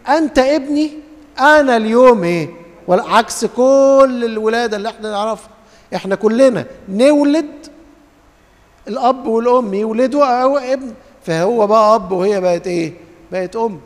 انت ابني انا اليوم ايه ولا عكس كل الولاده اللي احنا نعرفها احنا كلنا نولد الاب والام يولدوا او ابن فهو بقى اب وهي بقت ايه بقت ام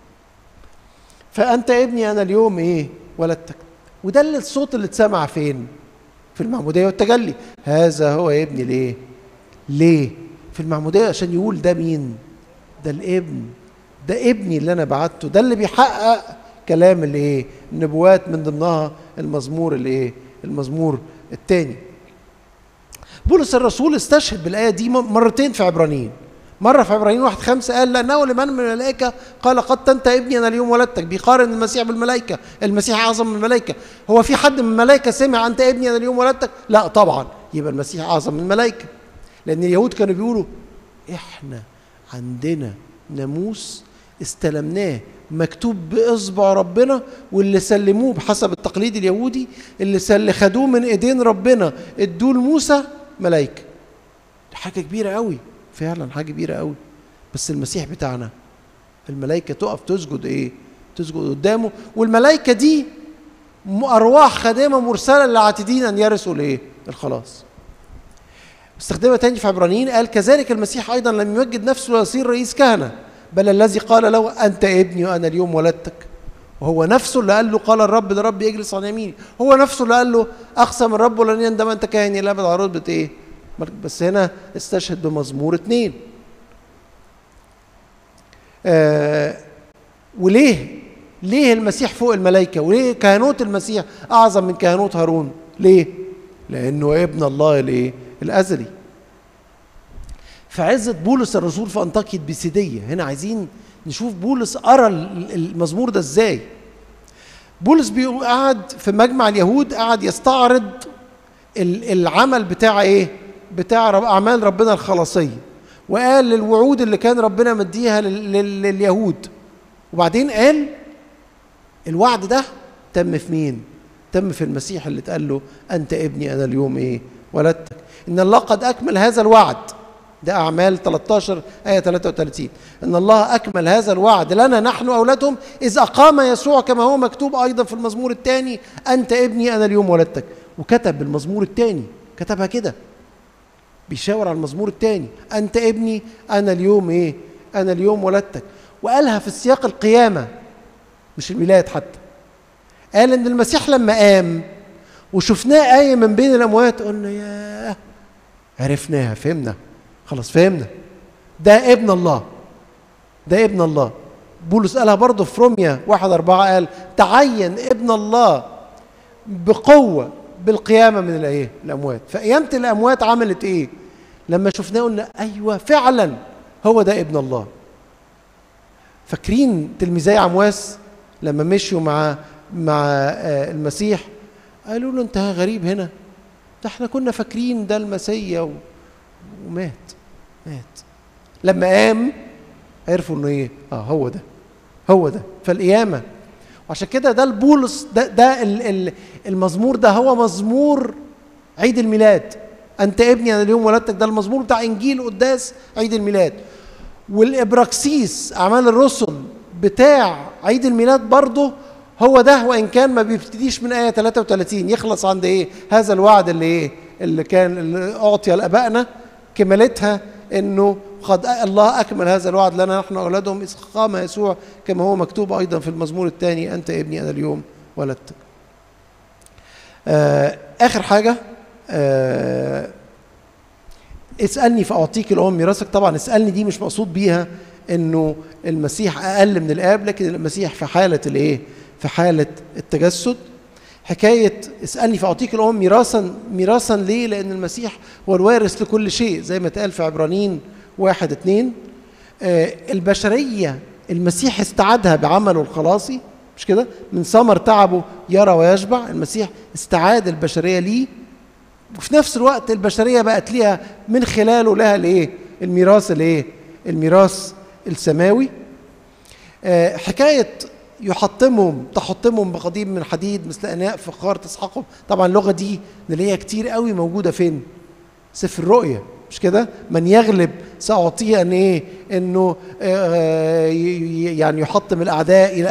فانت ابني انا اليوم ايه ولدتك وده اللي الصوت اللي اتسمع فين في المعموديه والتجلي هذا هو ابني ليه ليه في المعموديه عشان يقول ده مين ده الابن ده ابني اللي انا بعته ده اللي بيحقق كلام الايه النبوات من ضمنها المزمور الايه المزمور الثاني بولس الرسول استشهد بالايه دي مرتين في عبرانيين مرة في عبرانيين واحد خمسة قال لأنه لمن من الملائكة قال قد أنت ابني أنا اليوم ولدتك بيقارن المسيح بالملائكة المسيح أعظم من الملائكة هو في حد من الملائكة سمع أنت ابني أنا اليوم ولدتك لا طبعا يبقى المسيح أعظم من الملائكة لأن اليهود كانوا بيقولوا إحنا عندنا ناموس استلمناه مكتوب باصبع ربنا واللي سلموه بحسب التقليد اليهودي اللي سل خدوه من ايدين ربنا ادوه لموسى ملائكه حاجه كبيره قوي فعلا حاجه كبيره قوي بس المسيح بتاعنا الملائكه تقف تسجد ايه تسجد قدامه والملائكه دي ارواح خادمه مرسله للعاتدين ان يرثوا الايه الخلاص استخدمها تاني في عبرانيين قال كذلك المسيح ايضا لم يمجد نفسه ويصير رئيس كهنه بل الذي قال له انت ابني وانا اليوم ولدتك وهو نفسه اللي قال له قال الرب لرب يجلس عن يميني هو نفسه اللي قال له اقسم الرب ولن يندم انت كاهن الى ابد على رتبه ايه بس هنا استشهد بمزمور اتنين آه وليه ليه المسيح فوق الملائكه وليه كهنوت المسيح اعظم من كهنوت هارون ليه لانه ابن الله الايه الازلي في عزة بولس الرسول في أنطاكية بيسيدية هنا عايزين نشوف بولس قرا المزمور ده ازاي بولس قعد في مجمع اليهود قعد يستعرض العمل بتاع ايه بتاع اعمال ربنا الخلاصيه وقال الوعود اللي كان ربنا مديها لليهود وبعدين قال الوعد ده تم في مين تم في المسيح اللي اتقال له انت ابني انا اليوم ايه ولدتك ان الله قد اكمل هذا الوعد ده أعمال 13 آية 33 إن الله أكمل هذا الوعد لنا نحن أولادهم إذ أقام يسوع كما هو مكتوب أيضا في المزمور الثاني أنت ابني أنا اليوم ولدتك وكتب المزمور الثاني كتبها كده بيشاور على المزمور الثاني أنت ابني أنا اليوم إيه أنا اليوم ولدتك وقالها في سياق القيامة مش الميلاد حتى قال إن المسيح لما قام وشفناه آية من بين الأموات قلنا ياه عرفناها فهمنا خلاص فهمنا ده ابن الله ده ابن الله بولس قالها برضه في روميا واحد أربعة قال تعين ابن الله بقوة بالقيامة من الإيه؟ الأموات فقيامة الأموات عملت إيه؟ لما شفناه قلنا أيوه فعلا هو ده ابن الله فاكرين تلميذي عمواس لما مشوا مع مع المسيح قالوا له انت غريب هنا ده احنا كنا فاكرين ده المسيا ومات مات لما قام عرفوا انه ايه اه هو ده هو ده فالقيامه وعشان كده ده البولس ده ده المزمور ده هو مزمور عيد الميلاد انت ابني انا اليوم ولدتك ده المزمور بتاع انجيل قداس عيد الميلاد والابراكسيس اعمال الرسل بتاع عيد الميلاد برضه هو ده وان كان ما بيبتديش من ايه 33 يخلص عند ايه هذا الوعد اللي ايه اللي كان اللي اعطي لابائنا كمالتها انه قد الله اكمل هذا الوعد لنا نحن اولادهم اذ قام يسوع كما هو مكتوب ايضا في المزمور الثاني انت ابني انا اليوم ولدتك. آه اخر حاجه آه اسالني فاعطيك الام ميراثك طبعا اسالني دي مش مقصود بيها انه المسيح اقل من الاب لكن المسيح في حاله الايه؟ في حاله التجسد حكاية اسألني فأعطيك الأمم ميراثا ميراثا ليه؟ لأن المسيح هو الوارث لكل شيء زي ما اتقال في عبرانيين واحد اتنين آه البشرية المسيح استعادها بعمله الخلاصي مش كده؟ من ثمر تعبه يرى ويشبع المسيح استعاد البشرية ليه وفي نفس الوقت البشرية بقت ليها من خلاله لها الايه؟ الميراث الايه؟ الميراث السماوي آه حكاية يحطمهم تحطمهم بقضيب من حديد مثل اناء فخار تسحقهم طبعا اللغه دي نلاقيها كتير قوي موجوده فين سفر الرؤيا مش كده من يغلب ساعطيه ان ايه انه آه يعني يحطم الاعداء الى